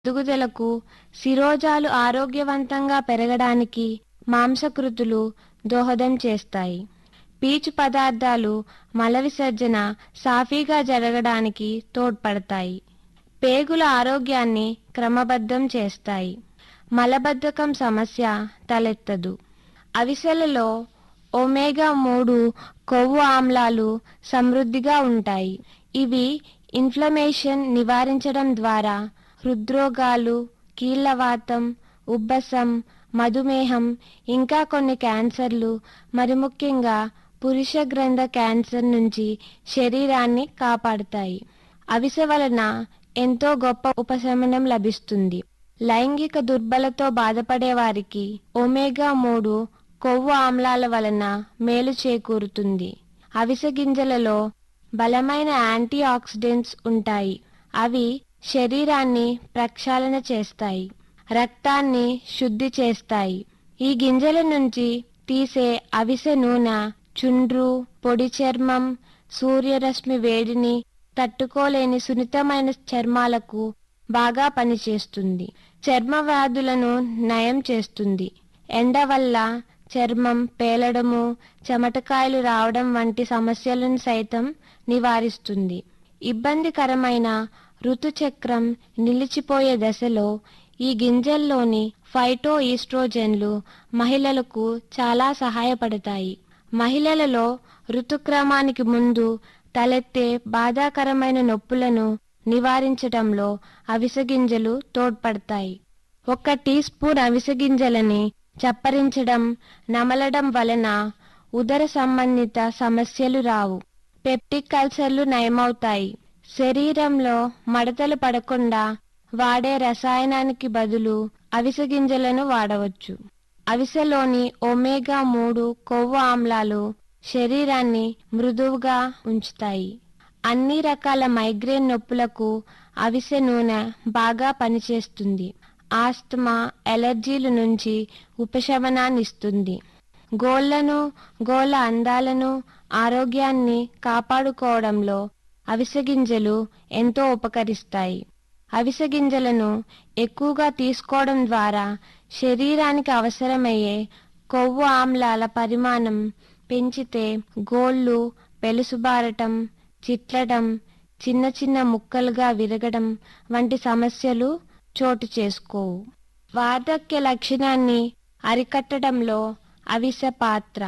ఎదుగుదలకు శిరోజాలు ఆరోగ్యవంతంగా పెరగడానికి మాంసకృతులు దోహదం చేస్తాయి పీచు పదార్థాలు మల విసర్జన సాఫీగా జరగడానికి తోడ్పడతాయి పేగుల ఆరోగ్యాన్ని క్రమబద్ధం చేస్తాయి మలబద్ధకం సమస్య తలెత్తదు అవిసెలలో ఒమేగా మూడు కొవ్వు ఆమ్లాలు సమృద్ధిగా ఉంటాయి ఇవి ఇన్ఫ్లమేషన్ నివారించడం ద్వారా హృద్రోగాలు కీళ్లవాతం ఉబ్బసం మధుమేహం ఇంకా కొన్ని క్యాన్సర్లు మరి ముఖ్యంగా పురుష గ్రంథ క్యాన్సర్ నుంచి శరీరాన్ని కాపాడుతాయి అవిసె వలన ఎంతో గొప్ప ఉపశమనం లభిస్తుంది లైంగిక దుర్బలతో బాధపడే వారికి ఒమేగా మూడు కొవ్వు ఆమ్లాల వలన మేలు చేకూరుతుంది అవిసె గింజలలో బలమైన యాంటీ ఆక్సిడెంట్స్ ఉంటాయి అవి శరీరాన్ని ప్రక్షాళన చేస్తాయి రక్తాన్ని శుద్ధి చేస్తాయి ఈ గింజల నుంచి తీసే అవిసె నూనె చుండ్రు పొడి చర్మం సూర్యరశ్మి వేడిని తట్టుకోలేని సున్నితమైన చర్మాలకు బాగా పనిచేస్తుంది చర్మ వ్యాధులను నయం చేస్తుంది ఎండ వల్ల చర్మం పేలడము చెమటకాయలు రావడం వంటి సమస్యలను సైతం నివారిస్తుంది ఇబ్బందికరమైన ఋతుచక్రం నిలిచిపోయే దశలో ఈ గింజల్లోని ఫైటో ఈస్ట్రోజెన్లు మహిళలకు చాలా సహాయపడతాయి మహిళలలో ఋతుక్రమానికి ముందు తలెత్తే బాధాకరమైన నొప్పులను నివారించటంలో అవిసె గింజలు తోడ్పడతాయి ఒక టీ స్పూన్ అవిసె గింజలని చప్పరించడం నమలడం వలన ఉదర సంబంధిత సమస్యలు రావు పెప్టిక్ అల్సర్లు నయమవుతాయి శరీరంలో మడతలు పడకుండా వాడే రసాయనానికి బదులు అవిసె గింజలను వాడవచ్చు అవిసెలోని ఒమేగా మూడు కొవ్వు ఆమ్లాలు శరీరాన్ని మృదువుగా ఉంచుతాయి అన్ని రకాల మైగ్రేన్ నొప్పులకు అవిసె నూనె బాగా పనిచేస్తుంది ఆస్తమా ఎలర్జీల నుంచి ఉపశమనాన్నిస్తుంది గోళ్లను గోళ్ళ అందాలను ఆరోగ్యాన్ని కాపాడుకోవడంలో అవిసె గింజలు ఎంతో ఉపకరిస్తాయి అవిసె గింజలను ఎక్కువగా తీసుకోవడం ద్వారా శరీరానికి అవసరమయ్యే కొవ్వు ఆమ్లాల పరిమాణం పెంచితే గోళ్ళు పెలుసుబారటం చిట్లటం చిన్న చిన్న ముక్కలుగా విరగడం వంటి సమస్యలు చోటు చేసుకోవు వార్ధక్య లక్షణాన్ని అరికట్టడంలో అవిసె పాత్ర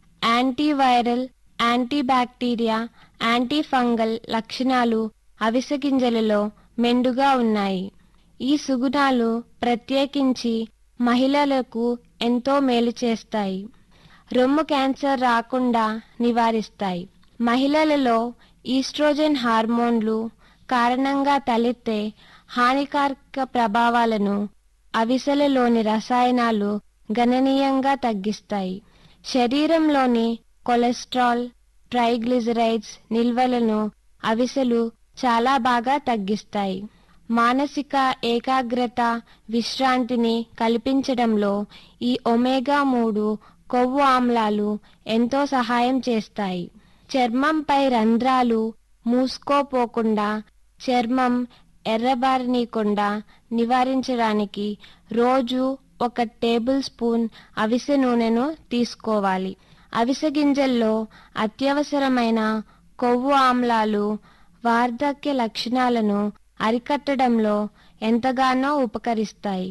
యాంటీవైరల్ యాంటీబ్యాక్టీరియా యాంటీ ఫంగల్ లక్షణాలు అవిసె గింజలలో మెండుగా ఉన్నాయి ఈ సుగుణాలు ప్రత్యేకించి మహిళలకు ఎంతో మేలు చేస్తాయి రొమ్ము క్యాన్సర్ రాకుండా నివారిస్తాయి మహిళలలో ఈస్ట్రోజన్ హార్మోన్లు కారణంగా తలెత్తే హానికారక ప్రభావాలను అవిసెలలోని రసాయనాలు గణనీయంగా తగ్గిస్తాయి శరీరంలోని కొలెస్ట్రాల్ ట్రైగ్లిజరైడ్స్ నిల్వలను అవిసెలు చాలా బాగా తగ్గిస్తాయి మానసిక ఏకాగ్రత విశ్రాంతిని కల్పించడంలో ఈ ఒమేగా మూడు కొవ్వు ఆమ్లాలు ఎంతో సహాయం చేస్తాయి చర్మంపై రంధ్రాలు మూసుకోపోకుండా చర్మం ఎర్రబారనీయకుండా నివారించడానికి రోజు ఒక టేబుల్ స్పూన్ అవిసె నూనెను తీసుకోవాలి అవిసె గింజల్లో అత్యవసరమైన కొవ్వు ఆమ్లాలు వార్ధక్య లక్షణాలను అరికట్టడంలో ఎంతగానో ఉపకరిస్తాయి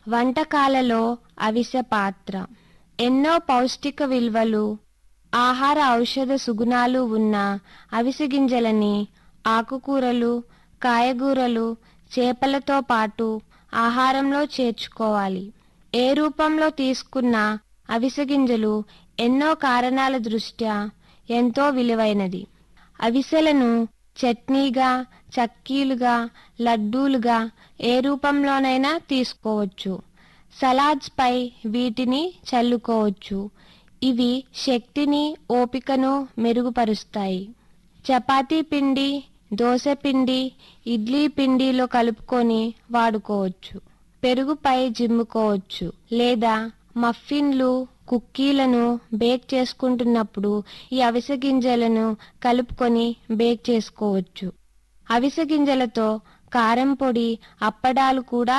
వంటకాలలో అవిసె పాత్ర ఎన్నో పౌష్టిక విలువలు ఆహార ఔషధ సుగుణాలు ఉన్న అవిసె గింజలని ఆకుకూరలు కాయగూరలు చేపలతో పాటు ఆహారంలో చేర్చుకోవాలి ఏ రూపంలో తీసుకున్న అవిసె గింజలు ఎన్నో కారణాల దృష్ట్యా ఎంతో విలువైనది అవిసెలను చట్నీగా చక్కీలుగా లడ్డూలుగా ఏ రూపంలోనైనా తీసుకోవచ్చు సలాడ్స్ పై వీటిని చల్లుకోవచ్చు ఇవి శక్తిని ఓపికను మెరుగుపరుస్తాయి చపాతీ పిండి దోశ పిండి ఇడ్లీ పిండిలో కలుపుకొని వాడుకోవచ్చు పెరుగుపై జిమ్ముకోవచ్చు లేదా మఫిన్లు కుక్కీలను బేక్ చేసుకుంటున్నప్పుడు ఈ అవిసె గింజలను కలుపుకొని బేక్ చేసుకోవచ్చు అవిసె గింజలతో కారం పొడి అప్పడాలు కూడా